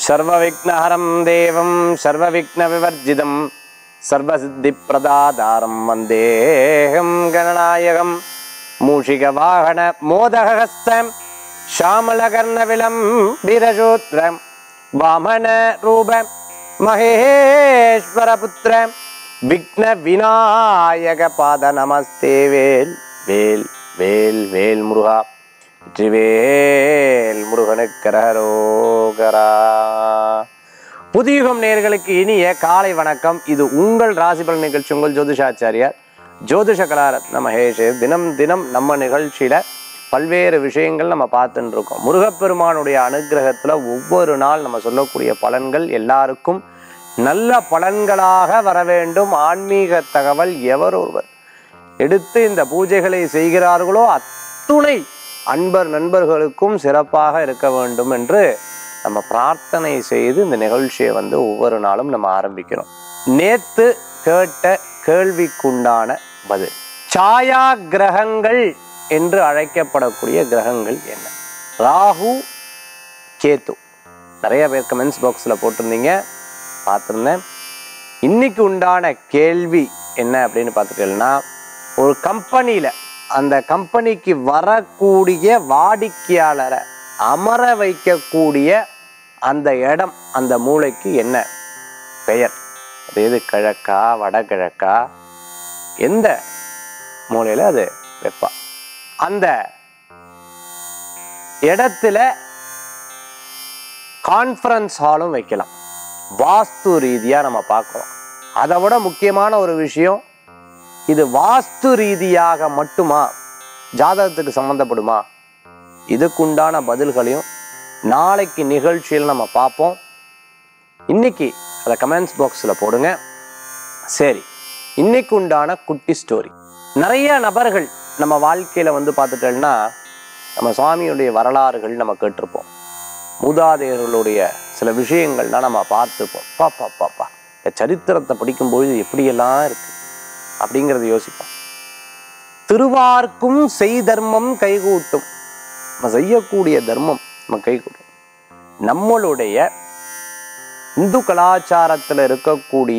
சர்வவிக்னஹரம் தேவம் சர்வவிக்னவிவர்ஜிதம் சர்வசித்திப்பிரதாதாரம் வந்தேகம் கணநாயகம் மூஷிகவாகன மோதகஸ்தம் ஷாமலகர்ணவிலம் வீரசூத்ரம் வாமன ரூப மகேஸ்வரபுத்திர விக்ன விநாயக பாத நமஸ்தே வேல் வேல் வேல் வேல் முருகா வெற்றிவேல் முருகனுக்கரகரோகரா புதியுகம் நேயர்களுக்கு இனிய காலை வணக்கம் இது உங்கள் ராசிபலன் நிகழ்ச்சி உங்கள் ஜோதிஷாச்சாரியார் ஜோதிஷ கலாரத்ன மகேஷ் தினம் தினம் நம்ம நிகழ்ச்சியில பல்வேறு விஷயங்கள் நம்ம பார்த்துட்டு இருக்கோம் முருகப்பெருமானுடைய அனுகிரகத்துல ஒவ்வொரு நாள் நம்ம சொல்லக்கூடிய பலன்கள் எல்லாருக்கும் நல்ல பலன்களாக வர வேண்டும் ஆன்மீக தகவல் எவர் ஒருவர் எடுத்து இந்த பூஜைகளை செய்கிறார்களோ அத்துணை அன்பர் நண்பர்களுக்கும் சிறப்பாக இருக்க வேண்டும் என்று நம்ம பிரார்த்தனை செய்து இந்த நிகழ்ச்சியை வந்து ஒவ்வொரு நாளும் நம்ம ஆரம்பிக்கிறோம் நேத்து கேட்ட கேள்விக்குண்டான பதில் சாயா கிரகங்கள் என்று அழைக்கப்படக்கூடிய கிரகங்கள் என்ன ராகு கேத்து நிறைய பேர் கமெண்ட்ஸ் பாக்ஸில் போட்டிருந்தீங்க பார்த்துருந்தேன் இன்னைக்கு உண்டான கேள்வி என்ன அப்படின்னு பார்த்துட்டீங்கன்னா ஒரு கம்பெனியில் அந்த கம்பெனிக்கு வரக்கூடிய வாடிக்கையாளரை அமர வைக்கக்கூடிய அந்த இடம் அந்த மூளைக்கு என்ன பெயர் அது எது கிழக்கா வடகிழக்கா எந்த மூலையில் அது வைப்பா அந்த இடத்துல கான்ஃபரன்ஸ் ஹாலும் வைக்கலாம் வாஸ்து ரீதியாக நம்ம பார்க்குறோம் அதை விட முக்கியமான ஒரு விஷயம் இது வாஸ்து ரீதியாக மட்டுமா ஜாதகத்துக்கு சம்மந்தப்படுமா இதுக்குண்டான பதில்களையும் நாளைக்கு நிகழ்ச்சியில் நம்ம பார்ப்போம் இன்னைக்கு அதை கமெண்ட்ஸ் பாக்ஸில் போடுங்க சரி இன்னைக்கு உண்டான குட்டி ஸ்டோரி நிறைய நபர்கள் நம்ம வாழ்க்கையில் வந்து பார்த்துட்டோம்னா நம்ம சுவாமியுடைய வரலாறுகள் நம்ம கேட்டிருப்போம் மூதாதையர்களுடைய சில விஷயங்கள்லாம் நம்ம பார்த்துருப்போம் பாப்பா பாப்பா இந்த சரித்திரத்தை படிக்கும்பொழுது எப்படியெல்லாம் இருக்கு அப்படிங்கிறத யோசிப்போம் திருவார்க்கும் செய் தர்மம் கைகூட்டும் நம்ம செய்யக்கூடிய தர்மம் நம்ம கைகூட்டும் நம்மளுடைய இந்து கலாச்சாரத்தில் இருக்கக்கூடிய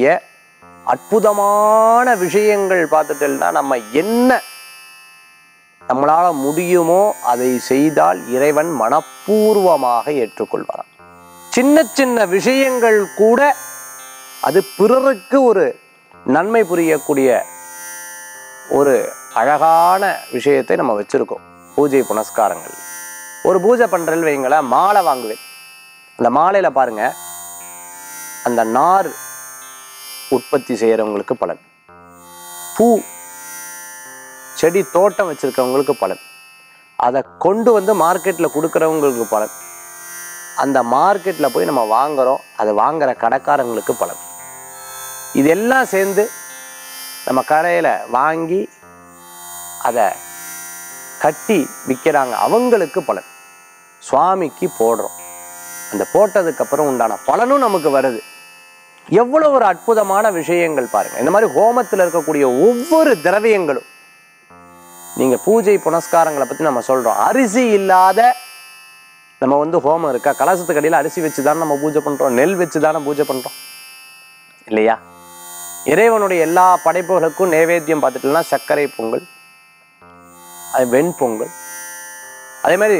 அற்புதமான விஷயங்கள் பார்த்துட்டோம்னா நம்ம என்ன நம்மளால முடியுமோ அதை செய்தால் இறைவன் மனப்பூர்வமாக ஏற்றுக்கொள்வாராம் சின்ன சின்ன விஷயங்கள் கூட அது பிறருக்கு ஒரு நன்மை புரியக்கூடிய ஒரு அழகான விஷயத்தை நம்ம வச்சிருக்கோம் பூஜை புனஸ்காரங்கள் ஒரு பூஜை பண்றேன்னு வைங்களேன் மாலை வாங்குவேன் அந்த மாலையில பாருங்க அந்த நார் உற்பத்தி செய்யறவங்களுக்கு பலன் பூ செடி தோட்டம் வச்சிருக்கவங்களுக்கு பலன் அதை கொண்டு வந்து மார்க்கெட்டில் கொடுக்குறவங்களுக்கு பலன் அந்த மார்க்கெட்டில் போய் நம்ம வாங்குறோம் அதை வாங்குற கடைக்காரங்களுக்கு பலன் இதெல்லாம் சேர்ந்து நம்ம கடையில் வாங்கி அதை கட்டி விற்கிறாங்க அவங்களுக்கு பலன் சுவாமிக்கு போடுறோம் அந்த போட்டதுக்கப்புறம் உண்டான பலனும் நமக்கு வருது எவ்வளோ ஒரு அற்புதமான விஷயங்கள் பாருங்க இந்த மாதிரி ஹோமத்தில் இருக்கக்கூடிய ஒவ்வொரு திரவியங்களும் நீங்க பூஜை புனஸ்காரங்களை பத்தி நம்ம சொல்றோம் அரிசி இல்லாத நம்ம வந்து ஹோமம் இருக்கா கலசத்துக்கு அடியில் அரிசி வச்சு தானே நம்ம பூஜை பண்றோம் நெல் வச்சு தானே பூஜை பண்றோம் இல்லையா இறைவனுடைய எல்லா படைப்புகளுக்கும் நைவேத்தியம் பார்த்துட்டோம்னா சர்க்கரை பொங்கல் அது வெண்பொங்கல் அதே மாதிரி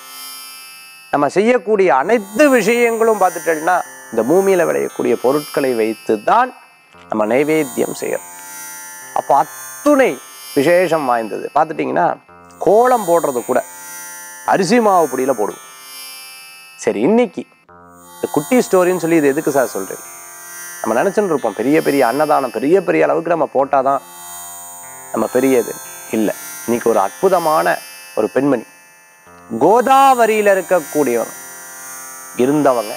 நம்ம செய்யக்கூடிய அனைத்து விஷயங்களும் பார்த்துட்டோம்னா இந்த பூமியில விளையக்கூடிய பொருட்களை வைத்து தான் நம்ம நைவேத்தியம் செய்யறோம் அப்போ அத்துணை விசேஷம் வாய்ந்தது பார்த்துட்டிங்கன்னா கோலம் போடுறது கூட அரிசி மாவு பொடியில் போடுவோம் சரி இன்னைக்கு இந்த குட்டி ஸ்டோரின்னு சொல்லி இது எதுக்கு சார் சொல்றீங்க நம்ம நினச்சிட்டு இருப்போம் பெரிய பெரிய அன்னதானம் பெரிய பெரிய அளவுக்கு நம்ம போட்டாதான் நம்ம பெரியது இல்லை இன்னைக்கு ஒரு அற்புதமான ஒரு பெண்மணி கோதாவரியில் இருக்கக்கூடியவங்க இருந்தவங்க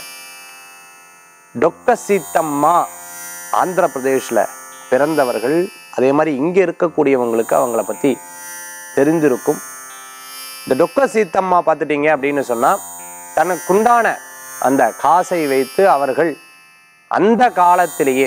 டொக்க சீத்தம்மா ஆந்திர பிரதேஷில் பிறந்தவர்கள் அதே மாதிரி இங்கே இருக்கக்கூடியவங்களுக்கு அவங்கள பற்றி தெரிந்திருக்கும் இந்த டொக்க சீத்தம்மா பார்த்துட்டீங்க அப்படின்னு சொன்னால் தனக்குண்டான அந்த காசை வைத்து அவர்கள் அந்த காலத்திலேயே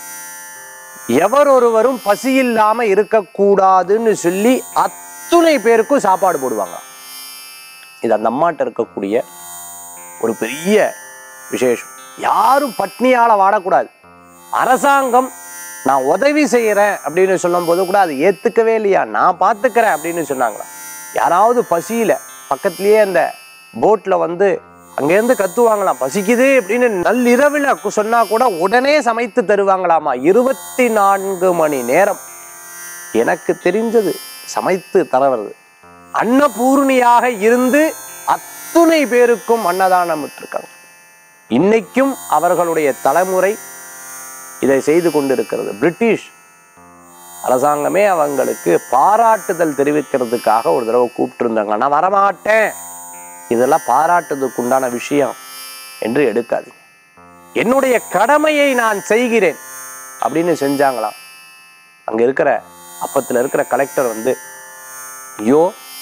எவர் ஒருவரும் பசி இல்லாம இருக்கக்கூடாதுன்னு சொல்லி அத்துணை பேருக்கும் சாப்பாடு போடுவாங்க இது அந்த அம்மாட்ட இருக்கக்கூடிய ஒரு பெரிய விசேஷம் யாரும் பட்னியால வாடக்கூடாது அரசாங்கம் நான் உதவி செய்யறேன் அப்படின்னு சொல்லும் போது கூட அதை ஏத்துக்கவே இல்லையா நான் பார்த்துக்கிறேன் அப்படின்னு சொன்னாங்களா யாராவது பசியில பக்கத்திலேயே அந்த போட்ல வந்து அங்கேருந்து கத்துவாங்களாம் பசிக்குது அப்படின்னு நள்ளிரவில் கு- சொன்னா கூட உடனே சமைத்து தருவாங்களாமா இருபத்தி நான்கு மணி நேரம் எனக்கு தெரிஞ்சது சமைத்து தரவது அன்னபூர்ணியாக இருந்து அத்துணை பேருக்கும் அன்னதானம் விட்டிருக்காங்க இன்னைக்கும் அவர்களுடைய தலைமுறை இதை செய்து கொண்டிருக்கிறது பிரிட்டிஷ் அரசாங்கமே அவங்களுக்கு பாராட்டுதல் தெரிவிக்கிறதுக்காக ஒரு தடவை கூப்பிட்டு இருந்தாங்க நான் வரமாட்டேன் இதெல்லாம் பாராட்டுறதுக்கு உண்டான விஷயம் என்று எடுக்காதீங்க என்னுடைய கடமையை நான் செய்கிறேன் அப்படின்னு செஞ்சாங்களாம் அங்க இருக்கிற அப்பத்துல இருக்கிற கலெக்டர் வந்து ஐயோ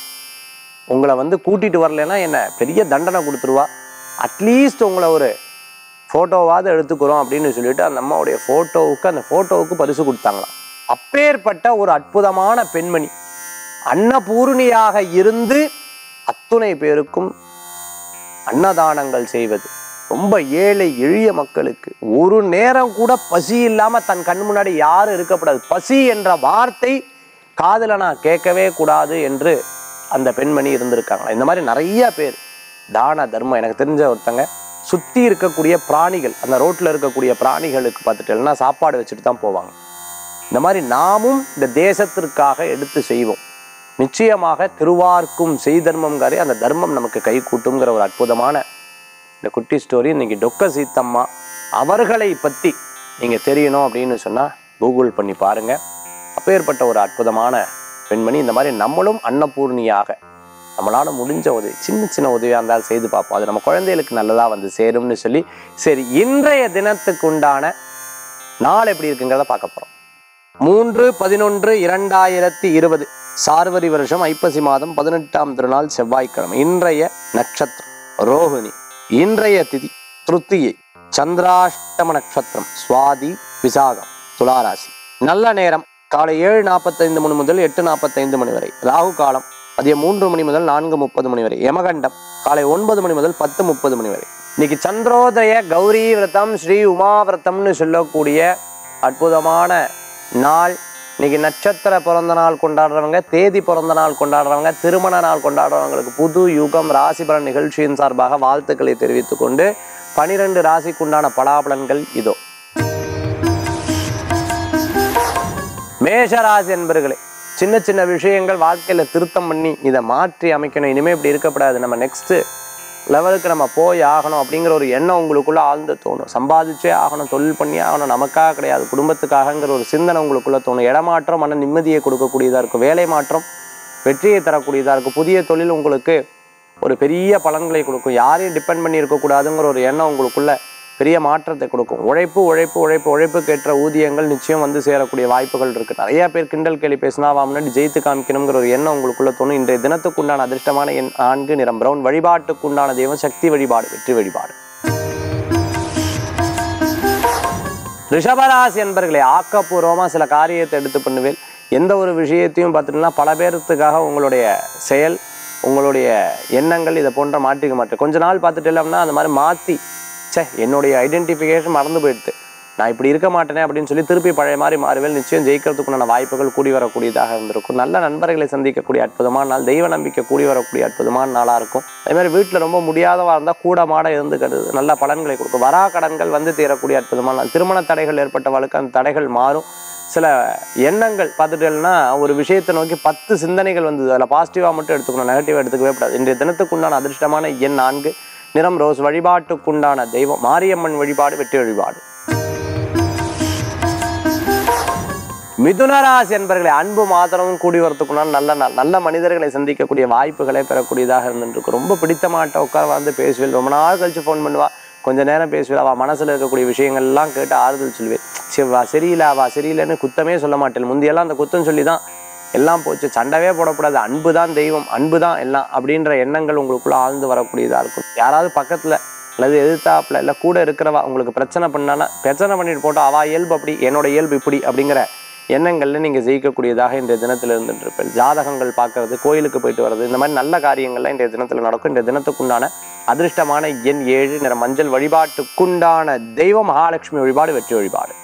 உங்களை வந்து கூட்டிட்டு வரலைன்னா என்ன பெரிய தண்டனை கொடுத்துருவா அட்லீஸ்ட் உங்களை ஒரு ஃபோட்டோவாவது எடுத்துக்கிறோம் அப்படின்னு சொல்லிட்டு அந்த அம்மாவுடைய ஃபோட்டோவுக்கு அந்த ஃபோட்டோவுக்கு பரிசு கொடுத்தாங்களாம் அப்பேற்பட்ட ஒரு அற்புதமான பெண்மணி அன்னபூர்ணியாக இருந்து அத்துணை பேருக்கும் அன்னதானங்கள் செய்வது ரொம்ப ஏழை எளிய மக்களுக்கு ஒரு நேரம் கூட பசி இல்லாம தன் கண் முன்னாடி யாரும் இருக்கக்கூடாது பசி என்ற வார்த்தை காதுல நான் கேட்கவே கூடாது என்று அந்த பெண்மணி இருந்திருக்காங்க இந்த மாதிரி நிறைய பேர் தான தர்மம் எனக்கு தெரிஞ்ச ஒருத்தங்க சுத்தி இருக்கக்கூடிய பிராணிகள் அந்த ரோட்ல இருக்கக்கூடிய பிராணிகளுக்கு பார்த்துட்டேன்னா சாப்பாடு வச்சுட்டு தான் போவாங்க இந்த மாதிரி நாமும் இந்த தேசத்திற்காக எடுத்து செய்வோம் நிச்சயமாக திருவார்க்கும் செய்தர்மம்காரே அந்த தர்மம் நமக்கு கை கூட்டுங்கிற ஒரு அற்புதமான இந்த குட்டி ஸ்டோரி இன்னைக்கு டொக்க சீத்தம்மா அவர்களை பற்றி நீங்கள் தெரியணும் அப்படின்னு சொன்னால் கூகுள் பண்ணி பாருங்க அப்பேற்பட்ட ஒரு அற்புதமான பெண்மணி இந்த மாதிரி நம்மளும் அன்னபூர்ணியாக நம்மளால முடிஞ்ச உதவி சின்ன சின்ன உதவியாக இருந்தாலும் செய்து பார்ப்போம் அது நம்ம குழந்தைகளுக்கு நல்லதாக வந்து சேரும்னு சொல்லி சரி இன்றைய தினத்துக்கு உண்டான நாள் எப்படி இருக்குங்கிறத பார்க்க போகிறோம் மூன்று பதினொன்று இரண்டாயிரத்தி இருபது சார்வரி வருஷம் ஐப்பசி மாதம் பதினெட்டாம் திருநாள் செவ்வாய்க்கிழமை இன்றைய நட்சத்திரம் ரோஹிணி இன்றைய திதி திருத்தியை சந்திராஷ்டம நட்சத்திரம் சுவாதி விசாகம் துளாராசி நல்ல நேரம் காலை ஏழு நாற்பத்தைந்து மணி முதல் எட்டு நாற்பத்தைந்து மணி வரை ராகு காலம் மதியம் மூன்று மணி முதல் நான்கு முப்பது மணி வரை யமகண்டம் காலை ஒன்பது மணி முதல் பத்து முப்பது மணி வரை இன்னைக்கு சந்திரோதய கௌரி விரதம் ஸ்ரீ உமா விரதம்னு சொல்லக்கூடிய அற்புதமான நாள் இன்னைக்கு நட்சத்திர பிறந்த நாள் கொண்டாடுறவங்க தேதி பிறந்த நாள் கொண்டாடுறவங்க திருமண நாள் கொண்டாடுறவங்களுக்கு புது யுகம் ராசி பலன் நிகழ்ச்சியின் சார்பாக வாழ்த்துக்களை தெரிவித்துக் கொண்டு பனிரெண்டு ராசிக்குண்டான பலாபலன்கள் இதோ மேஷராசி என்பர்களே சின்ன சின்ன விஷயங்கள் வாழ்க்கையில திருத்தம் பண்ணி இதை மாற்றி அமைக்கணும் இனிமே இப்படி இருக்கக்கூடாது நம்ம நெக்ஸ்ட் லெவலுக்கு நம்ம போய் ஆகணும் அப்படிங்கிற ஒரு எண்ணம் உங்களுக்குள்ள ஆழ்ந்து தோணும் சம்பாதிச்சே ஆகணும் தொழில் பண்ணி ஆகணும் நமக்காக கிடையாது குடும்பத்துக்காகங்கிற ஒரு சிந்தனை உங்களுக்குள்ள தோணும் இடமாற்றம் மன நிம்மதியை கொடுக்கக்கூடியதா இருக்கும் வேலை மாற்றம் வெற்றியை தரக்கூடியதா இருக்கும் புதிய தொழில் உங்களுக்கு ஒரு பெரிய பலன்களை கொடுக்கும் யாரையும் டிபெண்ட் பண்ணி இருக்கக்கூடாதுங்கிற ஒரு எண்ணம் உங்களுக்குள்ள பெரிய மாற்றத்தை கொடுக்கும் உழைப்பு உழைப்பு உழைப்பு உழைப்புக்கேற்ற ஊதியங்கள் நிச்சயம் வந்து சேரக்கூடிய வாய்ப்புகள் இருக்கு நிறைய பேர் கிண்டல் கேலி பேசினா அவன் முன்னாடி ஜெயித்து காமிக்கணுங்கிற ஒரு எண்ணம் உங்களுக்குள்ள தோணும் இன்றைய தினத்துக்குண்டான அதிர்ஷ்டமான எண் நான்கு நிறம் பிரவுன் வழிபாட்டுக்குண்டான தெய்வம் சக்தி வழிபாடு வெற்றி வழிபாடு ரிஷபராசி என்பர்களே ஆக்கப்பூர்வமாக சில காரியத்தை எடுத்து பண்ணுவேன் எந்த ஒரு விஷயத்தையும் பார்த்துட்டீங்கன்னா பல பேர்த்துக்காக உங்களுடைய செயல் உங்களுடைய எண்ணங்கள் இதை போன்ற மாற்றிக்க மாட்டேன் கொஞ்ச நாள் பார்த்துட்டு இல்லைன்னா அந்த மாதிரி மாற்றி ச்சே என்னுடைய ஐடென்டிஃபிகேஷன் மறந்து போயிடுது நான் இப்படி இருக்க மாட்டேனே அப்படின்னு சொல்லி திருப்பி பழைய மாதிரி மாறுவேல் நிச்சயம் ஜெயிக்கிறதுக்குண்டான வாய்ப்புகள் கூடி வரக்கூடியதாக இருந்திருக்கும் நல்ல நண்பர்களை சந்திக்கக்கூடிய அற்புதமான நாள் தெய்வ நம்பிக்கை கூடி வரக்கூடிய அற்புதமான நாளாக இருக்கும் அதே மாதிரி வீட்டில் ரொம்ப முடியாதவா இருந்தால் கூட மாட இருந்துக்கிறது நல்ல பலன்களை கொடுக்கும் வரா கடன்கள் வந்து தீரக்கூடிய அற்புதமான நாள் திருமண தடைகள் ஏற்பட்டவளுக்கு அந்த தடைகள் மாறும் சில எண்ணங்கள் பார்த்துட்டேன்னா ஒரு விஷயத்தை நோக்கி பத்து சிந்தனைகள் வந்தது அதில் பாசிட்டிவாக மட்டும் எடுத்துக்கணும் நெகட்டிவாக எடுத்துக்கவே கூடாது இன்றைய தினத்துக்குண்டான அதிர்ஷ்டமான எண் நான்கு நிறம் ரோஸ் வழிபாட்டுக்குண்டான தெய்வம் மாரியம்மன் வழிபாடு வெற்றி வழிபாடு மிதுனராசி என்பர்களை அன்பு மாத்திரமும் கூடி வரத்துக்குண்டான நல்ல நாள் நல்ல மனிதர்களை சந்திக்கக்கூடிய வாய்ப்புகளை பெறக்கூடியதாக இருந்துருக்கு ரொம்ப பிடித்த மாட்ட உட்கார வந்து பேசுவேன் ரொம்ப நாள் கழிச்சு ஃபோன் பண்ணுவா கொஞ்ச நேரம் பேசுவேன் அவள் மனசுல இருக்கக்கூடிய விஷயங்கள்லாம் கேட்டு ஆறுதல் சொல்லுவேன் சரி வா சரியில்லை வா சரியில்லைன்னு குத்தமே சொல்ல மாட்டேன் முந்தியெல்லாம் அந்த குத்தம் சொல்லி தான் எல்லாம் போச்சு சண்டவே போடக்கூடாது அன்பு தான் தெய்வம் அன்பு தான் எல்லாம் அப்படின்ற எண்ணங்கள் உங்களுக்குள்ள ஆழ்ந்து வரக்கூடியதாக இருக்கும் யாராவது பக்கத்தில் அல்லது எதிர்த்தாப்புல இல்லை கூட இருக்கிறவா உங்களுக்கு பிரச்சனை பண்ணானா பிரச்சனை பண்ணிட்டு போட்டோம் அவள் இயல்பு அப்படி என்னோட இயல்பு இப்படி அப்படிங்கிற எண்ணங்களில் நீங்கள் ஜெயிக்கக்கூடியதாக இன்றைய தினத்தில் இருந்துருப்பேன் ஜாதகங்கள் பார்க்கறது கோயிலுக்கு போயிட்டு வர்றது இந்த மாதிரி நல்ல காரியங்கள்லாம் இன்றைய தினத்தில் நடக்கும் இன்றைய தினத்துக்குண்டான அதிர்ஷ்டமான எண் ஏழு நிற மஞ்சள் வழிபாட்டுக்குண்டான தெய்வம் மகாலட்சுமி வழிபாடு வெற்றி வழிபாடு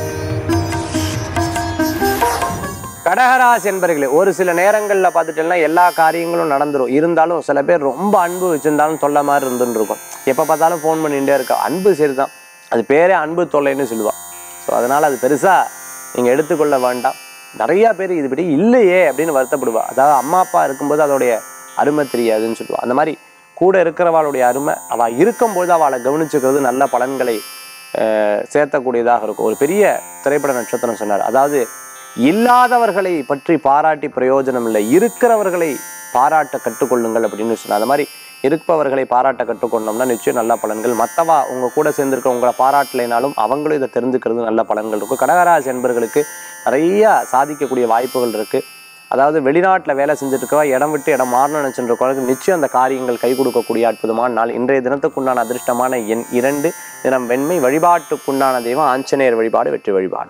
கடகராசி என்பர்களே ஒரு சில நேரங்களில் பார்த்துட்டோம்னா எல்லா காரியங்களும் நடந்துரும் இருந்தாலும் சில பேர் ரொம்ப அன்பு வச்சிருந்தாலும் தொல்லை மாதிரி இருந்துன்னு இருக்கும் எப்போ பார்த்தாலும் ஃபோன் பண்ணிகிட்டே இருக்கா அன்பு சரிதான் அது பேரே அன்பு தொல்லைன்னு சொல்லுவாள் ஸோ அதனால் அது பெருசாக நீங்கள் எடுத்துக்கொள்ள வேண்டாம் நிறையா பேர் இதுபடி இல்லையே அப்படின்னு வருத்தப்படுவா அதாவது அம்மா அப்பா இருக்கும்போது அதோடைய அருமை தெரியாதுன்னு சொல்லுவா அந்த மாதிரி கூட இருக்கிறவாளுடைய அருமை அவள் இருக்கும்போது அவளை கவனிச்சுக்கிறது நல்ல பலன்களை அஹ், சேர்த்தக்கூடியதாக இருக்கும் ஒரு பெரிய திரைப்பட நட்சத்திரம் சொன்னார் அதாவது இல்லாதவர்களை பற்றி பாராட்டி பிரயோஜனம் இல்லை இருக்கிறவர்களை பாராட்ட கற்றுக்கொள்ளுங்கள் அப்படின்னு சொன்னார் அந்த மாதிரி இருப்பவர்களை பாராட்ட கற்றுக்கொண்டோம்னா நிச்சயம் நல்ல பலன்கள் மற்றவா உங்க கூட சேர்ந்திருக்க உங்களை பாராட்டலைனாலும் அவங்களும் இதை தெரிஞ்சுக்கிறது நல்ல பலன்கள் இருக்கும் கடகராசி என்பர்களுக்கு நிறைய சாதிக்கக்கூடிய வாய்ப்புகள் இருக்கு அதாவது வெளிநாட்டில் வேலை செஞ்சுட்டு இருக்கவா இடம் விட்டு இடம் மாறணும்னு நினச்சிட்டு இருக்கவங்களுக்கு நிச்சயம் அந்த காரியங்கள் கை கொடுக்கக்கூடிய அற்புதமான நாள் இன்றைய தினத்துக்குண்டான அதிர்ஷ்டமான எண் இரண்டு தினம் வெண்மை வழிபாட்டுக்குண்டான தெய்வம் ஆஞ்சநேயர் வழிபாடு வெற்றி வழிபாடு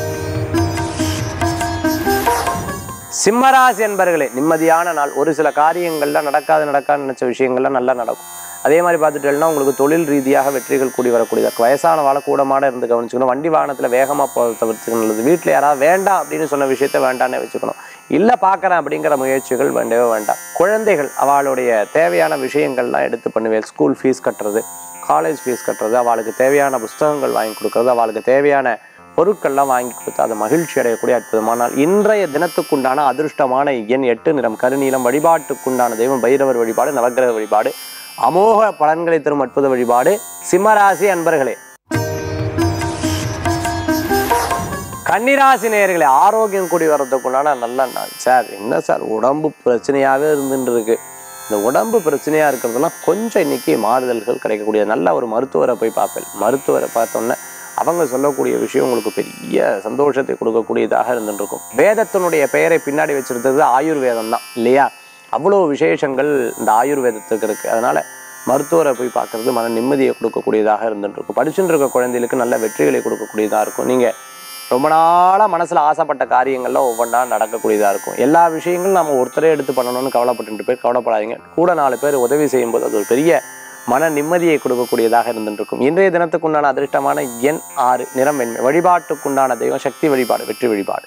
சிம்மராசி என்பர்களே நிம்மதியான நாள் ஒரு சில காரியங்கள்லாம் நடக்காது நடக்காது நினைச்ச விஷயங்கள்லாம் நல்லா நடக்கும் அதே மாதிரி பார்த்துட்டேன்னா உங்களுக்கு தொழில் ரீதியாக வெற்றிகள் கூடி வரக்கூடியது வயசான வாழ கூடமாட இருந்து கவனிச்சுக்கணும் வண்டி வாகனத்தில் வேகமாக போக தவிர்த்துக்கணும் நல்லது வீட்டில் யாராவது வேண்டாம் அப்படின்னு சொன்ன விஷயத்த வேண்டாம்னே வச்சுக்கணும் இல்லை பார்க்குறேன் அப்படிங்கிற முயற்சிகள் வேண்டவே வேண்டாம் குழந்தைகள் அவளுடைய தேவையான விஷயங்கள்லாம் எடுத்து பண்ணுவேன் ஸ்கூல் ஃபீஸ் கட்டுறது காலேஜ் ஃபீஸ் கட்டுறது அவளுக்கு தேவையான புஸ்தகங்கள் வாங்கி கொடுக்கறது அவளுக்கு தேவையான பொருட்கள்லாம் வாங்கி கொடுத்து அதை மகிழ்ச்சி அடையக்கூடிய அற்புதமான நாள் இன்றைய தினத்துக்குண்டான அதிர்ஷ்டமான எண் எட்டு நிறம் கருநீலம் வழிபாட்டுக்குண்டான தெய்வம் பைரவர் வழிபாடு நவக்கிரக வழிபாடு அமோக பலன்களை தரும் அற்புத வழிபாடு சிம்மராசி அன்பர்களே கன்னிராசி நேயர்களே ஆரோக்கியம் கூடி வர்றதுக்குண்டான நல்ல நாள் சார் என்ன சார் உடம்பு பிரச்சனையாகவே இருந்துட்டு இருக்கு இந்த உடம்பு பிரச்சனையா இருக்கிறதெல்லாம் கொஞ்சம் இன்னைக்கு மாறுதல்கள் கிடைக்கக்கூடிய நல்ல ஒரு மருத்துவரை போய் பார்ப்பேன் மருத்துவரை பார்த்தோன்னே அவங்க சொல்லக்கூடிய விஷயம் உங்களுக்கு பெரிய சந்தோஷத்தை கொடுக்கக்கூடியதாக இருந்துட்டு இருக்கும் வேதத்தினுடைய பெயரை பின்னாடி வச்சிருந்தது ஆயுர்வேதம் தான் இல்லையா அவ்வளோ விசேஷங்கள் இந்த ஆயுர்வேதத்துக்கு இருக்கு அதனால மருத்துவரை போய் பார்க்கறது மன நிம்மதியை கொடுக்கக்கூடியதாக இருந்துட்டு இருக்கும் படிச்சுட்டு இருக்க குழந்தைகளுக்கு நல்ல வெற்றிகளை கொடுக்கக்கூடியதாக இருக்கும் நீங்க ரொம்ப நாளாக மனசில் ஆசைப்பட்ட காரியங்கள்லாம் ஒவ்வொன்றா நடக்கக்கூடியதாக இருக்கும் எல்லா விஷயங்களும் நம்ம ஒருத்தரே எடுத்து பண்ணணும்னு கவலைப்பட்டு பேர் கவலைப்படாதீங்க கூட நாலு பேர் உதவி செய்யும்போது அது ஒரு பெரிய மன நிம்மதியை கொடுக்கக்கூடியதாக இருந்துட்டு இருக்கும் இன்றைய தினத்துக்குண்டான அதிர்ஷ்டமான எண் ஆறு நிறம் வெண்மை வழிபாட்டுக்குண்டான தெய்வம் சக்தி வழிபாடு வெற்றி வழிபாடு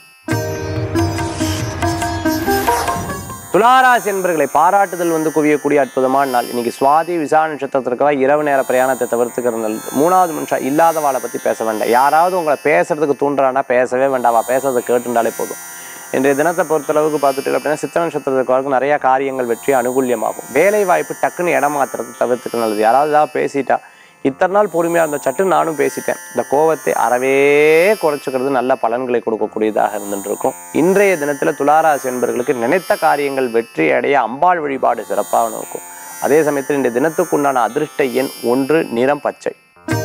துளாராசி என்பர்களை பாராட்டுதல் வந்து குவியக்கூடிய அற்புதமான நாள் இன்னைக்கு சுவாதி விசா நட்சத்திரத்திற்காக இரவு நேர பிரயாணத்தை தவிர்த்துக்கிறது நல்லது மூணாவது மனுஷன் இல்லாதவாளை பற்றி பேச வேண்டாம் யாராவது உங்களை பேசுறதுக்கு தூண்டுறானா பேசவே வேண்டாம் அவ பேசுறதை கேட்டுண்டாலே போதும் இன்றைய தினத்தை பொறுத்தளவுக்கு பார்த்துட்டு அப்படின்னா சித்த நட்சத்திரத்துக்கு நிறைய காரியங்கள் வெற்றி அனுகூல்யமாகும் வேலை வாய்ப்பு டக்குன்னு இடம் மாத்துறது தவிர்த்துக்க நல்லது யாராவது ஏதாவது பேசிட்டா இத்தனை நாள் பொறுமையாக இருந்த சட்டு நானும் பேசிட்டேன் இந்த கோவத்தை அறவே குறைச்சிக்கிறது நல்ல பலன்களை கொடுக்கக்கூடியதாக இருந்துட்டு இருக்கும் இன்றைய தினத்தில் துளாராசி என்பவர்களுக்கு நினைத்த காரியங்கள் வெற்றி அடைய அம்பாள் வழிபாடு சிறப்பாக இருக்கும் அதே சமயத்தில் இந்த தினத்துக்குண்டான அதிர்ஷ்ட எண் ஒன்று நிறம் பச்சை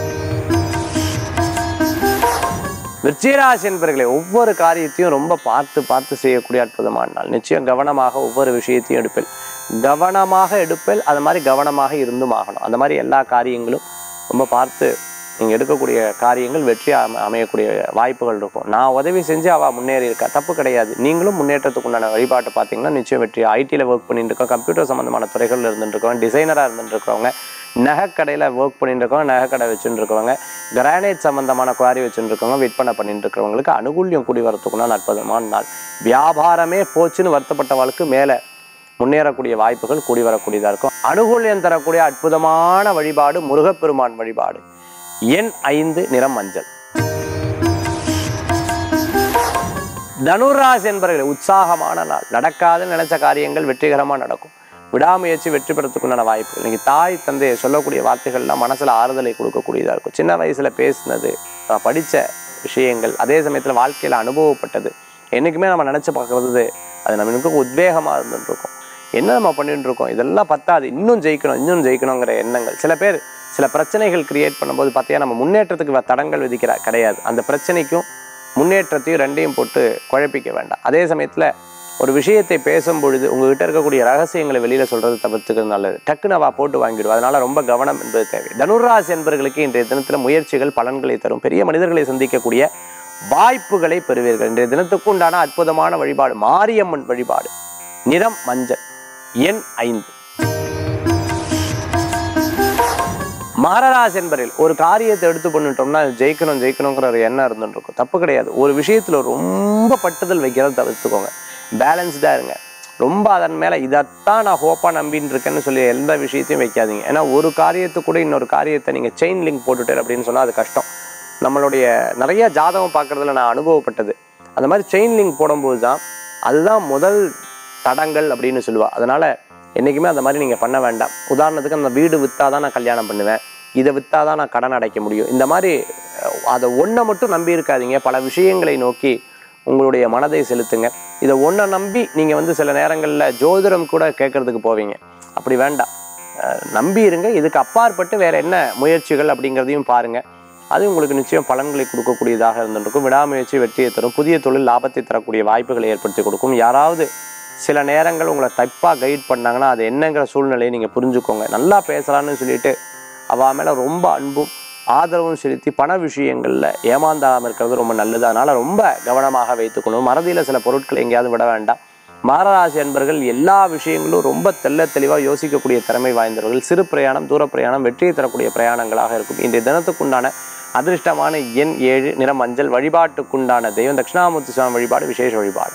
விருச்சிகராசி என்பர்களே ஒவ்வொரு காரியத்தையும் ரொம்ப பார்த்து பார்த்து செய்யக்கூடிய அற்புதமான நாள் நிச்சயம் கவனமாக ஒவ்வொரு விஷயத்தையும் எடுப்பேன் கவனமாக எடுப்பேன் அது மாதிரி கவனமாக இருந்தும் ஆகணும் அந்த மாதிரி எல்லா காரியங்களும் ரொம்ப பார்த்து நீங்கள் எடுக்கக்கூடிய காரியங்கள் வெற்றி அம அமையக்கூடிய வாய்ப்புகள் இருக்கும் நான் உதவி செஞ்சு அவள் முன்னேறி இருக்கா தப்பு கிடையாது நீங்களும் முன்னேற்றத்துக்கு உண்டான வழிபாட்டை பார்த்தீங்கன்னா நிச்சயம் வெற்றி ஐடியில் ஒர்க் பண்ணிட்டு இருக்கோம் கம்ப்யூட்டர் சம்மந்தமான துறைகளில் இருந்துட்டு இருக்கோம் டிசைனராக இருந்துட்டு இருக்கவங்க நகைக்கடையில் ஒர்க் பண்ணிட்டு இருக்கவங்க நகைக்கடை வச்சுட்டு இருக்கவங்க கிரானைட் சம்மந்தமான குவாரி வச்சுட்டு இருக்கவங்க விற்பனை பண்ணிட்டு இருக்கிறவங்களுக்கு அனுகூல்யம் கூடி வரத்துக்குன்னா அற்புதமான நாள் வியாபாரமே போச்சுன்னு வருத்தப்பட்டவளுக்கு மேலே முன்னேறக்கூடிய வாய்ப்புகள் கூடி வரக்கூடியதாக இருக்கும் அனுகூல்யம் தரக்கூடிய அற்புதமான வழிபாடு முருகப்பெருமான் வழிபாடு எண் ஐந்து நிறம் மஞ்சள் தனுராசி என்பவர்களே உற்சாகமான நாள் நடக்காதுன்னு நினைச்ச காரியங்கள் வெற்றிகரமாக நடக்கும் விடாமுயற்சி வெற்றி பெறத்துக்குண்டான வாய்ப்பு இன்னைக்கு தாய் தந்தை சொல்லக்கூடிய வார்த்தைகள்லாம் மனசுல ஆறுதலை கொடுக்கக்கூடியதாக இருக்கும் சின்ன வயசுல பேசினது நான் படிச்ச விஷயங்கள் அதே சமயத்துல வாழ்க்கையில அனுபவப்பட்டது என்னைக்குமே நம்ம நினைச்சு பார்க்கறது அது நமக்கு உத்வேகமா இருந்துட்டு இருக்கும் என்ன நம்ம பண்ணிட்டு இருக்கோம் இதெல்லாம் பத்தாது இன்னும் ஜெயிக்கணும் இன்னும் ஜெயிக்கணுங்கிற எண்ணங்கள் சில பேர் சில பிரச்சனைகள் கிரியேட் பண்ணும்போது பார்த்தியா நம்ம முன்னேற்றத்துக்கு வ- தடங்கள் விதிக்கிற கிடையாது அந்த பிரச்சனைக்கும் முன்னேற்றத்தையும் ரெண்டையும் போட்டு குழப்பிக்க வேண்டாம் அதே சமயத்தில் ஒரு விஷயத்தை பேசும் பொழுது உங்ககிட்ட இருக்கக்கூடிய ரகசியங்களை வெளியில சொல்றது தவிர்த்துக்கிறது நல்லது டக்குன்னு அவ போட்டு வாங்கிடுவோம் அதனால ரொம்ப கவனம் என்பது தேவை தனுராசி என்பவர்களுக்கு இன்றைய தினத்தில் முயற்சிகள் பலன்களை தரும் பெரிய மனிதர்களை சந்திக்கக்கூடிய வாய்ப்புகளை பெறுவீர்கள் இன்றைய தினத்துக்கு உண்டான அற்புதமான வழிபாடு மாரியம்மன் வழிபாடு நிறம் மஞ்சள் எண் ஐந்து மகராஜ் என்பரில் ஒரு காரியத்தை எடுத்து பண்ணிட்டோம்னா அது ஜெயிக்கணும் ஜெயிக்கணுங்கிற ஒரு எண்ணம் இருந்துட்டு இருக்கும் தப்பு கிடையாது ஒரு விஷயத்துல ரொம்ப பட்டுதல் வைக்கிறத தவிர்த்துக்கோங்க பேலன்ஸ்டா இருங்க ரொம்ப அதன் மேல இதைத்தான் நான் ஹோப்பா நம்பின்னு இருக்கேன்னு சொல்லி எந்த விஷயத்தையும் வைக்காதீங்க ஏன்னா ஒரு காரியத்து கூட இன்னொரு காரியத்தை நீங்க செயின் லிங்க் போட்டுட்டு அப்படின்னு சொன்னா அது கஷ்டம் நம்மளுடைய நிறைய ஜாதகம் பார்க்கறதுல நான் அனுபவப்பட்டது அந்த மாதிரி செயின் லிங்க் போடும்போது தான் அதுதான் முதல் தடங்கள் அப்படின்னு சொல்லுவா அதனால என்றைக்குமே அந்த மாதிரி நீங்கள் பண்ண வேண்டாம் உதாரணத்துக்கு அந்த வீடு விற்றாதான் நான் கல்யாணம் பண்ணுவேன் இதை விற்றாதான் நான் கடன் அடைக்க முடியும் இந்த மாதிரி அஹ், அதை ஒன்றை மட்டும் நம்பி இருக்காதீங்க பல விஷயங்களை நோக்கி உங்களுடைய மனதை செலுத்துங்க இதை ஒன்றை நம்பி நீங்கள் வந்து சில நேரங்களில் ஜோதிடம் கூட கேட்கறதுக்கு போவீங்க அப்படி வேண்டாம் அஹ், நம்பி இருங்க இதுக்கு அப்பாற்பட்டு வேற என்ன முயற்சிகள் அப்படிங்கிறதையும் பாருங்க அது உங்களுக்கு நிச்சயம் பலன்களை கொடுக்கக்கூடியதாக இருந்திருக்கும் விடாமுயற்சி வெற்றியை தரும் புதிய தொழில் லாபத்தை தரக்கூடிய வாய்ப்புகளை ஏற்படுத்தி கொடுக்கும் யாராவது சில நேரங்கள் உங்களை தப்பாக கைட் பண்ணாங்கன்னா அது என்னங்கிற சூழ்நிலையை நீங்கள் புரிஞ்சுக்கோங்க நல்லா பேசலான்னு சொல்லிட்டு அவ மேலே ரொம்ப அன்பும் ஆதரவும் செலுத்தி பண விஷயங்களில் ஏமாந்தாமல் இருக்கிறது ரொம்ப நல்லது அதனால் ரொம்ப கவனமாக வைத்துக்கணும் மறதியில் சில பொருட்களை எங்கேயாவது விட வேண்டாம் மாரராசி அன்பர்கள் எல்லா விஷயங்களும் ரொம்ப தெள்ள தெளிவாக யோசிக்கக்கூடிய திறமை வாய்ந்தவர்கள் சிறு பிரயாணம் தூர பிரயாணம் வெற்றியை தரக்கூடிய பிரயாணங்களாக இருக்கும் இன்றைய தினத்துக்குண்டான அதிர்ஷ்டமான எண் ஏழு நிற மஞ்சள் வழிபாட்டுக்குண்டான தெய்வம் தட்சிணாமூர்த்தி சுவாமி வழிபாடு விசேஷ வழிபாடு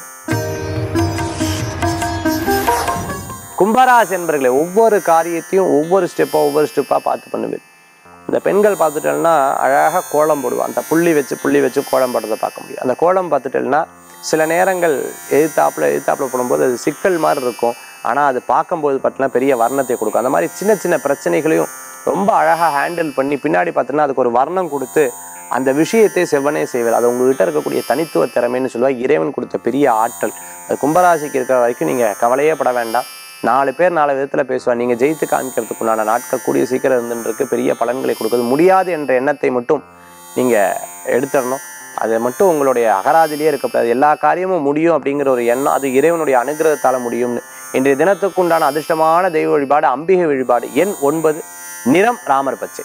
கும்பராசி என்பர்களே ஒவ்வொரு காரியத்தையும் ஒவ்வொரு ஸ்டெப்பாக ஒவ்வொரு ஸ்டெப்பாக பார்த்து பண்ணுவீர் இந்த பெண்கள் பார்த்துட்டேன்னா அழகாக கோலம் போடுவான் அந்த புள்ளி வச்சு புள்ளி வச்சு கோலம் போடுறதை பார்க்க முடியும் அந்த கோலம் பார்த்துட்டேன்னா சில நேரங்கள் எதிர்த்தாப்புல எதிர்த்தாப்புல போடும்போது அது சிக்கல் மாதிரி இருக்கும் ஆனால் அது பார்க்கும்போது பார்த்தீங்கன்னா பெரிய வர்ணத்தை கொடுக்கும் அந்த மாதிரி சின்ன சின்ன பிரச்சனைகளையும் ரொம்ப அழகாக ஹேண்டில் பண்ணி பின்னாடி பார்த்தீங்கன்னா அதுக்கு ஒரு வர்ணம் கொடுத்து அந்த விஷயத்தை செவ்வனே செய்வார் அது உங்ககிட்ட இருக்கக்கூடிய தனித்துவ திறமைன்னு சொல்லுவாங்க இறைவன் கொடுத்த பெரிய ஆற்றல் அது கும்பராசிக்கு இருக்கிற வரைக்கும் நீங்கள் கவலையே பட வேண்டாம் நாலு பேர் நாலு விதத்தில் பேசுவாங்க நீங்கள் ஜெயித்து காமிக்கிறதுக்குண்டான நாட்கள் கூடிய சீக்கிரம் இருந்துருக்கு பெரிய பலன்களை கொடுக்குது முடியாது என்ற எண்ணத்தை மட்டும் நீங்கள் எடுத்துடணும் அது மட்டும் உங்களுடைய அகராதிலேயே இருக்கக்கூடாது எல்லா காரியமும் முடியும் அப்படிங்கிற ஒரு எண்ணம் அது இறைவனுடைய அனுகிரகத்தால் முடியும்னு இன்றைய தினத்துக்குண்டான அதிர்ஷ்டமான தெய்வ வழிபாடு அம்பிகை வழிபாடு எண் ஒன்பது நிறம் ராமர் பச்சை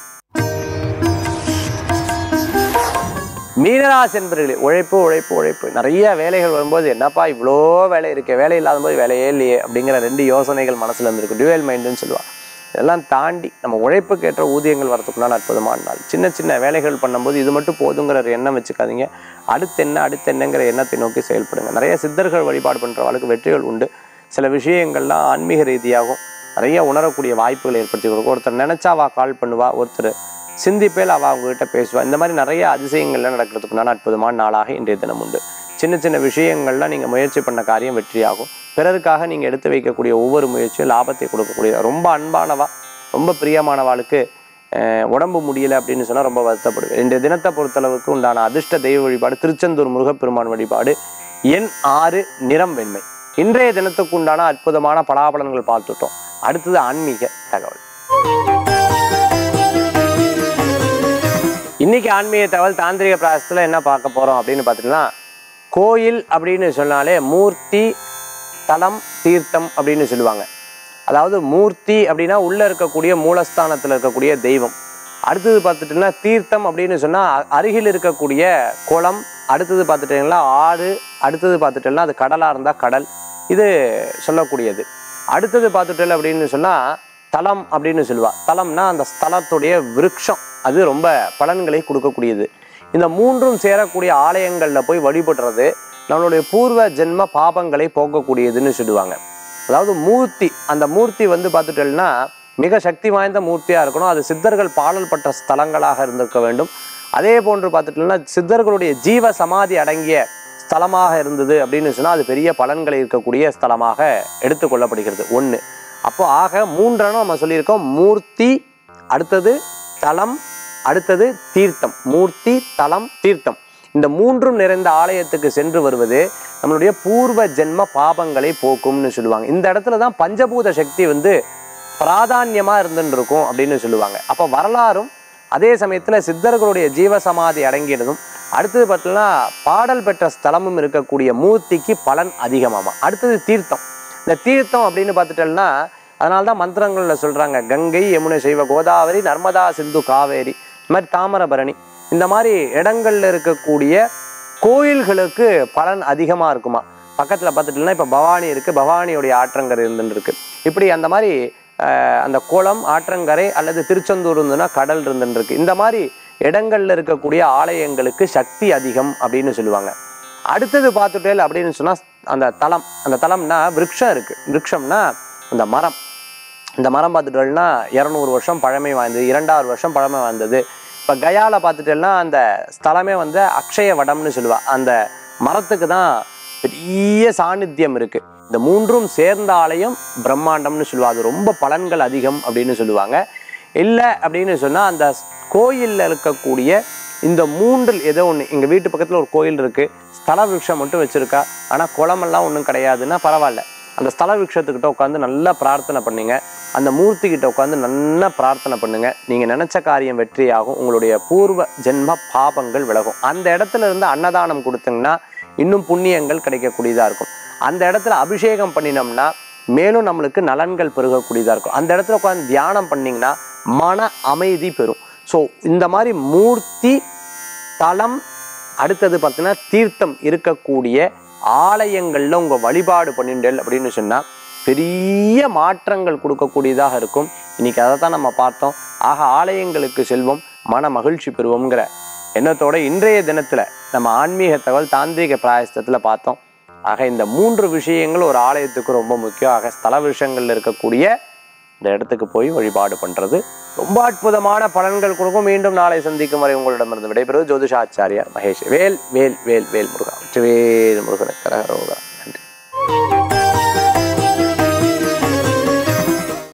மீனராசி என்பர்களே உழைப்பு உழைப்பு உழைப்பு நிறைய வேலைகள் வரும்போது என்னப்பா இவ்வளோ வேலை இருக்கே வேலை இல்லாத போது வேலையே இல்லையே அப்படிங்கிற ரெண்டு யோசனைகள் மனசுல இருந்திருக்கும் டியூவல் மைண்டுன்னு சொல்லுவாங்க இதெல்லாம் தாண்டி நம்ம உழைப்புக்கு ஏற்ற ஊதியங்கள் வரதுக்குண்டான அற்புதமான நாள் சின்ன சின்ன வேலைகள் பண்ணும்போது இது மட்டும் போதுங்கிற ஒரு எண்ணம் வச்சுக்காதீங்க அடுத்து என்ன அடுத்து என்னங்கிற எண்ணத்தை நோக்கி செயல்படுங்க நிறைய சித்தர்கள் வழிபாடு பண்ணுறவங்களுக்கு வெற்றிகள் உண்டு சில விஷயங்கள்லாம் ஆன்மீக ரீதியாகவும் நிறைய உணரக்கூடிய வாய்ப்புகளை ஏற்படுத்தி கொடுக்கும் ஒருத்தர் நினைச்சாவா கால் பண்ணுவா ஒருத்தர் சிந்திப்பேல் அவள் அவங்ககிட்ட பேசுவா இந்த மாதிரி நிறைய அதிசயங்கள்லாம் நடக்கிறதுக்குண்டான அற்புதமான நாளாக இன்றைய தினம் உண்டு சின்ன சின்ன விஷயங்கள்லாம் நீங்கள் முயற்சி பண்ண காரியம் வெற்றியாகும் பிறருக்காக நீங்கள் எடுத்து வைக்கக்கூடிய ஒவ்வொரு முயற்சியும் லாபத்தை கொடுக்கக்கூடிய ரொம்ப அன்பானவா ரொம்ப பிரியமானவாளுக்கு அஹ், உடம்பு முடியல அப்படின்னு சொன்னால் ரொம்ப வருத்தப்படுவேன் இன்றைய தினத்தை பொறுத்தளவுக்கு உண்டான அதிர்ஷ்ட தெய்வ வழிபாடு திருச்செந்தூர் முருகப்பெருமான் வழிபாடு எண் ஆறு நிறம் வெண்மை இன்றைய தினத்துக்கு உண்டான அற்புதமான பலாபலன்கள் பார்த்துட்டோம் அடுத்தது ஆன்மீக தகவல் இன்னைக்கு ஆன்மீக தகவல் தாந்திரிக பிராசத்தில் என்ன பார்க்க போகிறோம் அப்படின்னு பார்த்தீங்கன்னா கோயில் அப்படின்னு சொன்னாலே மூர்த்தி தலம் தீர்த்தம் அப்படின்னு சொல்லுவாங்க அதாவது மூர்த்தி அப்படின்னா உள்ளே இருக்கக்கூடிய மூலஸ்தானத்தில் இருக்கக்கூடிய தெய்வம் அடுத்தது பார்த்துட்டிங்கன்னா தீர்த்தம் அப்படின்னு சொன்னால் அருகில் இருக்கக்கூடிய குளம் அடுத்தது பார்த்துட்டிங்கன்னா ஆறு அடுத்தது பார்த்துட்டோம்னா அது கடலாக இருந்தால் கடல் இது சொல்லக்கூடியது அடுத்தது பார்த்துட்டல் அப்படின்னு சொன்னால் தலம் அப்படின்னு சொல்லுவா தலம்னா அந்த ஸ்தலத்துடைய விருட்சம் அது ரொம்ப பலன்களை கொடுக்கக்கூடியது இந்த மூன்றும் சேரக்கூடிய ஆலயங்களில் போய் வழிபடுறது நம்மளுடைய பூர்வ ஜென்ம பாபங்களை போக்கக்கூடியதுன்னு சொல்லுவாங்க அதாவது மூர்த்தி அந்த மூர்த்தி வந்து பார்த்துட்டோம்னா மிக சக்தி வாய்ந்த மூர்த்தியாக இருக்கணும் அது சித்தர்கள் பாடல் பட்ட ஸ்தலங்களாக இருந்திருக்க வேண்டும் அதே போன்று பார்த்துட்டோம்னா சித்தர்களுடைய ஜீவ சமாதி அடங்கிய ஸ்தலமாக இருந்தது அப்படின்னு சொன்னால் அது பெரிய பலன்களை இருக்கக்கூடிய ஸ்தலமாக எடுத்துக்கொள்ளப்படுகிறது ஒன்று அப்போ ஆக மூன்றனும் நம்ம சொல்லியிருக்கோம் மூர்த்தி அடுத்தது தலம் அடுத்தது தீர்த்தம் மூர்த்தி தலம் தீர்த்தம் இந்த மூன்றும் நிறைந்த ஆலயத்துக்கு சென்று வருவது நம்மளுடைய பூர்வ ஜென்ம பாபங்களை போக்கும்னு சொல்லுவாங்க இந்த இடத்துல தான் பஞ்சபூத சக்தி வந்து பிராதான்யமாக இருந்துன்னு இருக்கும் அப்படின்னு சொல்லுவாங்க அப்போ வரலாறும் அதே சமயத்தில் சித்தர்களுடைய ஜீவசமாதி அடங்கியதும் அடுத்தது பார்த்தீங்கன்னா பாடல் பெற்ற ஸ்தலமும் இருக்கக்கூடிய மூர்த்திக்கு பலன் அதிகமாமா அடுத்தது தீர்த்தம் இந்த தீர்த்தம் அப்படின்னு பார்த்துட்டோம்னா அதனால தான் மந்திரங்களில் சொல்கிறாங்க கங்கை யமுனை செய்வ கோதாவரி நர்மதா சிந்து காவேரி இந்த மாதிரி தாமிரபரணி இந்த மாதிரி இடங்கள்ல இருக்கக்கூடிய கோயில்களுக்கு பலன் அதிகமாக இருக்குமா பக்கத்தில் பார்த்துட்டீங்கன்னா இப்போ பவானி இருக்குது பவானியுடைய ஆற்றங்கரை இருந்துன்னு இருக்கு இப்படி அந்த மாதிரி ஆஹ், அந்த குளம் ஆற்றங்கரை அல்லது திருச்செந்தூர் இருந்ததுன்னா கடல் இருந்துன்னு இருக்கு இந்த மாதிரி இடங்கள்ல இருக்கக்கூடிய ஆலயங்களுக்கு சக்தி அதிகம் அப்படின்னு சொல்லுவாங்க அடுத்தது பார்த்துட்டேல் அப்படின்னு சொன்னால் அந்த தலம் அந்த தலம்னா விருட்சம் இருக்குது விருட்சம்னா அந்த மரம் இந்த மரம் பார்த்துட்டோம்னா இரநூறு வருஷம் பழமை வாய்ந்தது இரண்டாயிரம் வருஷம் பழமை வாய்ந்தது இப்போ கயாவில் பார்த்துட்டோம்னா அந்த ஸ்தலமே வந்து அக்ஷய வடம்னு சொல்லுவா அந்த மரத்துக்கு தான் பெரிய சாநித்தியம் இருக்கு இந்த மூன்றும் சேர்ந்த ஆலயம் பிரம்மாண்டம்னு சொல்லுவா அது ரொம்ப பலன்கள் அதிகம் அப்படின்னு சொல்லுவாங்க இல்லை அப்படின்னு சொன்னால் அந்த கோயிலில் இருக்கக்கூடிய இந்த மூன்றில் ஏதோ ஒன்று எங்கள் வீட்டு பக்கத்தில் ஒரு கோயில் இருக்குது ஸ்தல விருட்சம் மட்டும் வச்சுருக்கா ஆனால் குளமெல்லாம் ஒன்றும் கிடையாதுன்னா பரவாயில்ல அந்த ஸ்தல விருட்சத்துக்கிட்ட உட்காந்து நல்லா பிரார்த்தனை பண்ணுங்க அந்த மூர்த்தி கிட்ட உட்காந்து நல்லா பிரார்த்தனை பண்ணுங்க நீங்க நினைச்ச காரியம் வெற்றியாகும் உங்களுடைய பூர்வ ஜென்ம பாபங்கள் விலகும் அந்த இடத்துல இருந்து அன்னதானம் கொடுத்தீங்கன்னா இன்னும் புண்ணியங்கள் கிடைக்கக்கூடியதா இருக்கும் அந்த இடத்துல அபிஷேகம் பண்ணினோம்னா மேலும் நம்மளுக்கு நலன்கள் பெருகக்கூடியதா இருக்கும் அந்த இடத்துல உட்காந்து தியானம் பண்ணீங்கன்னா மன அமைதி பெறும் ஸோ இந்த மாதிரி மூர்த்தி தலம் அடுத்தது பார்த்தீங்கன்னா தீர்த்தம் இருக்கக்கூடிய ஆலயங்களில் உங்கள் வழிபாடு பண்ணிண்டல் அப்படின்னு சொன்னால் பெரிய மாற்றங்கள் கொடுக்கக்கூடியதாக இருக்கும் இன்னைக்கு அதை தான் நம்ம பார்த்தோம் ஆக ஆலயங்களுக்கு செல்வோம் மன மகிழ்ச்சி பெறுவோங்கிற எண்ணத்தோட இன்றைய தினத்தில் நம்ம ஆன்மீக தகவல் தாந்திரிக பிராயஸ்தத்தில் பார்த்தோம் ஆக இந்த மூன்று விஷயங்கள் ஒரு ஆலயத்துக்கு ரொம்ப முக்கியம் ஆக ஸ்தல விஷயங்கள்ல இருக்கக்கூடிய இந்த இடத்துக்கு போய் வழிபாடு பண்றது ரொம்ப அற்புதமான பலன்கள் கொடுக்கும் மீண்டும் நாளை சந்திக்கும் வரை உங்களிடமிருந்து விடைபெறுவது ஜோதிஷாச்சாரியார் மகேஷ் வேல் வேல் வேல் வேல் முருகா வெற்றிவேல் முருகனுக்கு கரகரோகா